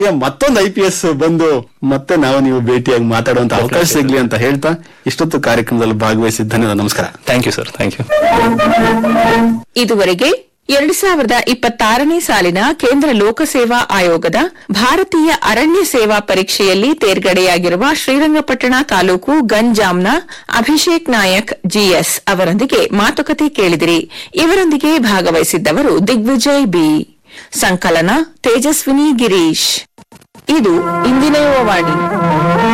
ಈಗ ಮತ್ತೊಂದು I P S ಬಂದು ಮತ್ತೆ ನಾವು ನೀವು ಭೇಟಿಯಾಗಿ ಮಾತಾಡುವಂತ ಅವಕಾಶ ಸಿಗ್ಲಿ ಅಂತ ಹೇಳ್ತಾ ಇಷ್ಟೊತ್ತು ಕಾರ್ಯಕ್ರಮದಲ್ಲಿ ಭಾಗವಹಿಸಿದ ಧನ್ಯವಾದ ನಮಸ್ಕಾರ thank you sir thank you ಇದುವರೆಗೆ ಎರಡು ಸಾವಿರದ ಇಪ್ಪತ್ತಾರನೇ ಸಾಲಿನ ಕೇಂದ್ರ ಲೋಕಸೇವಾ ಆಯೋಗದ ಭಾರತೀಯ ಅರಣ್ಯ ಸೇವಾ ಪರೀಕ್ಷೆಯಲ್ಲಿ ತೇರ್ಗಡೆಯಾಗಿರುವ ಶ್ರೀರಂಗಪಟ್ಟಣ ತಾಲೂಕು ಗಂಜಾಂನ ಅಭಿಷೇಕ್ ನಾಯಕ್ ಜಿಎಸ್ ಅವರೊಂದಿಗೆ ಮಾತುಕತೆ ಕೇಳಿದಿರಿ ಇವರೊಂದಿಗೆ ಭಾಗವಹಿಸಿದ್ದವರು ದಿಗ್ವಿಜಯ್ ಬಿ ಸಂಕಲನ ತೇಜಸ್ವಿನಿ ಗಿರೀಶ್ ಇದು ಇಂದಿನ ಯುವವಾಣಿ